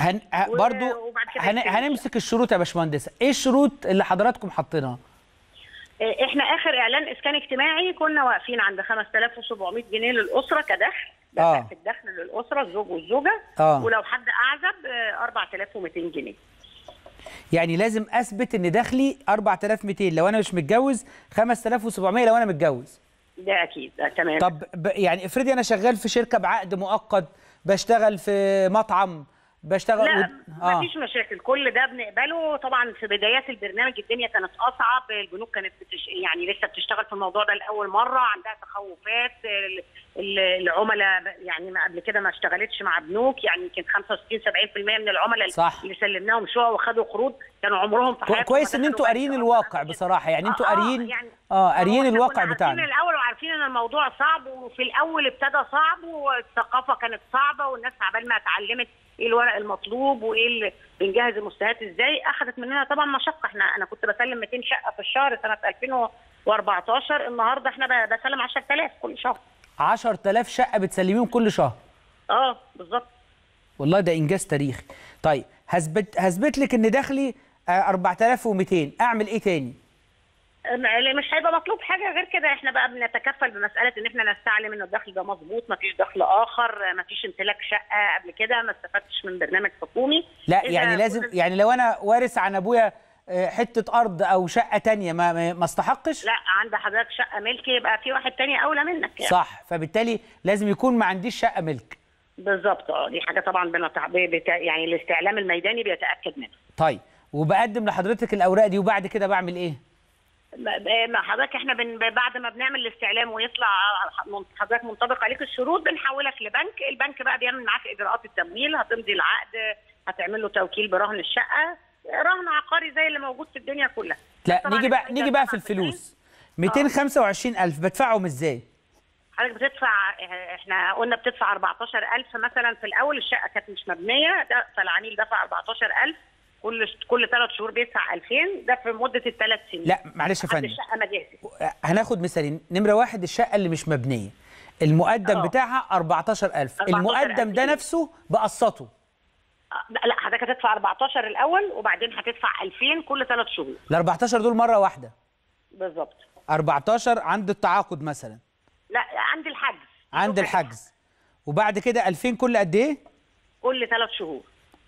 هن... ه- و- برضو وبعد كده هن... يستلم. هنمسك الشروط يا باشمهندسه ايه الشروط اللي حضراتكم حاطينها آه، احنا اخر اعلان اسكان اجتماعي كنا واقفين عند 5700 جنيه للاسره كدخل ده آه. في الدخل للاسره الزوج والزوجه آه. ولو حد اعزب آه، 4200 جنيه يعني لازم اثبت ان دخلي 4200 لو انا مش متجوز 5700 لو انا متجوز ده اكيد ده تمام طب ب... يعني افرضي انا شغال في شركه بعقد مؤقت بشتغل في مطعم بشتغل لا ود- مفيش مشاكل كل ده بنقبله طبعا في بدايات البرنامج الدنيا كانت اصعب البنوك كانت بتش... يعني لسه بتشتغل في الموضوع ده لاول مره عندها تخوفات ال- ال- العملاء يعني ما قبل كده ما اشتغلتش مع بنوك يعني يمكن 65 70% من العملاء صح. اللي سلمناهم شقق وخدوا قروض كانوا عمرهم في كو- حياتهم كويس ما ان دخلوا انتوا بنك قاريين أو الواقع ما بصراحه يعني انتوا آه، آه، قاريين يعني اه هو قاريين إحنا الواقع كنا عارفين بتاعنا الاول وعارفين ان الموضوع صعب وفي الاول ابتدى صعب والثقافه كانت صعبه والناس عبال ما اتعلمت ايه الورق المطلوب وايه اللي بنجهز المستهات ازاي اخذت مننا طبعا مشقه احنا انا كنت بسلم 200 شقه في الشهر سنه 2014 النهارده احنا ب- بسلم 10000 كل شهر 10000 شقه بتسلميهم كل شهر اه بالظبط والله ده انجاز تاريخي طيب هثبت هثبت لك ان دخلي آه، 4200 اعمل ايه تاني م- مش هيبقى مطلوب حاجه غير كده احنا بقى بنتكفل بمساله ان احنا نستعلم ان الدخل ده مظبوط ما فيش دخل اخر ما فيش امتلاك شقه قبل كده ما استفدتش من برنامج حكومي لا إذا يعني لازم كل- يعني لو انا وارث عن ابويا آه، حته ارض او شقه تانية ما ما ما استحقش لا عند حضرتك شقه ملك يبقى في واحد تاني اولى منك يعني. صح فبالتالي لازم يكون ما عنديش شقه ملك بالظبط اه دي حاجه طبعا بنتع... بت... يعني الاستعلام الميداني بيتاكد منها طيب وبقدم لحضرتك الاوراق دي وبعد كده بعمل ايه ب- ب- حضرتك احنا بن... بعد ما بنعمل الاستعلام ويطلع من- حضرتك منطبق عليك الشروط بنحولك لبنك البنك بقى بيعمل معاك اجراءات التمويل هتمضي العقد هتعمل له توكيل برهن الشقه رهن عقاري زي اللي موجود في الدنيا كلها لا طبعاً نيجي بقى البنك نيجي بقى في طبعاً الفلوس 225000 بدفعهم ازاي حضرتك بتدفع احنا قلنا بتدفع 14000 مثلا في الاول الشقه كانت مش مبنيه ده فالعميل دفع 14000 كل كل ثلاث شهور بيدفع 2000 ده في مده الثلاث سنين لا معلش يا لحد فندم الشقه ما جهزت هناخد مثالين نمره واحد الشقه اللي مش مبنيه المقدم آه. بتاعها 14000 المقدم ده 14,000. نفسه بقسطه لا لا، حضرتك هتدفع 14 الاول وبعدين هتدفع 2000 كل ثلاث شهور ال 14 دول مره واحده بالظبط 14 عند التعاقد مثلا لا عند الحجز عند الحجز وبعد كده 2000 كل قد ايه كل ثلاث شهور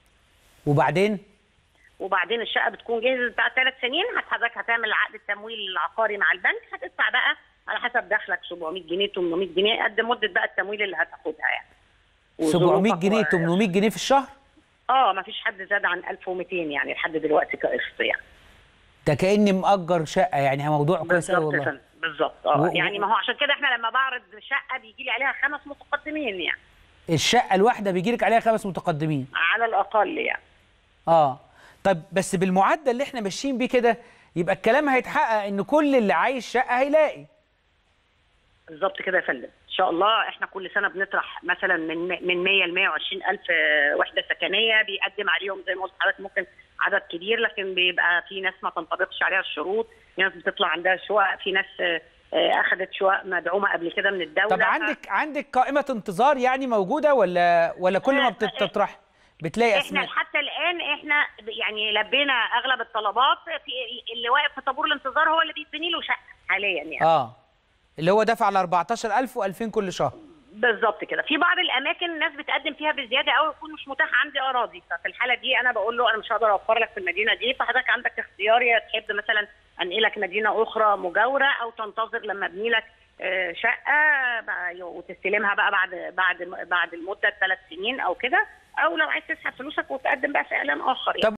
وبعدين وبعدين الشقه بتكون جاهزه بتاع ثلاث سنين حضرتك هتعمل عقد التمويل العقاري مع البنك هتدفع بقى على حسب دخلك 700 جنيه 800 جنيه قد مده بقى التمويل اللي هتاخدها يعني 700 وظروفك جنيه و- 800 جنيه في الشهر اه ما فيش حد زاد عن 1200 يعني لحد دلوقتي كقسط يعني ده كاني مأجر شقه يعني موضوع كويس قوي بالظبط يا والله فندم، بالظبط اه و- يعني ما هو عشان كده احنا لما بعرض شقه بيجي لي عليها خمس متقدمين يعني الشقه الواحده بيجي لك عليها خمس متقدمين على الاقل يعني اه طب بس بالمعدل اللي احنا ماشيين بيه كده يبقى الكلام هيتحقق ان كل اللي عايز شقه هيلاقي بالظبط كده يا فندم ان شاء الله احنا كل سنه بنطرح مثلا من من 100 ل 120 الف وحده سكنيه بيقدم عليهم زي ما قلت لحضرتك ممكن عدد كبير لكن بيبقى في ناس ما تنطبقش عليها الشروط في ناس بتطلع عندها شقق في ناس آه، آه، اخذت شقق مدعومه قبل كده من الدوله طب عندك عندك قائمه انتظار يعني موجوده ولا ولا كل ما آه، بتطرح بتلاقي احنا اسماء حتى الان احنا يعني لبينا اغلب الطلبات في اللي واقف في طابور الانتظار هو اللي بيتبني له شقه حاليا يعني اه اللي هو دفع ال 14000 و2000 كل شهر بالظبط كده في بعض الاماكن الناس بتقدم فيها بزياده قوي يكون مش متاح عندي اراضي ففي الحاله دي انا بقول له انا مش هقدر اوفر لك في المدينه دي فحضرتك عندك اختيار يا تحب مثلا انقلك مدينه اخرى مجاوره او تنتظر لما ابني لك آه، شقه بقى- وتستلمها بقى بعد بعد بعد المده ثلاث سنين او كده او لو عايز تسحب فلوسك وتقدم بقى في اعلان اخر يعني. طب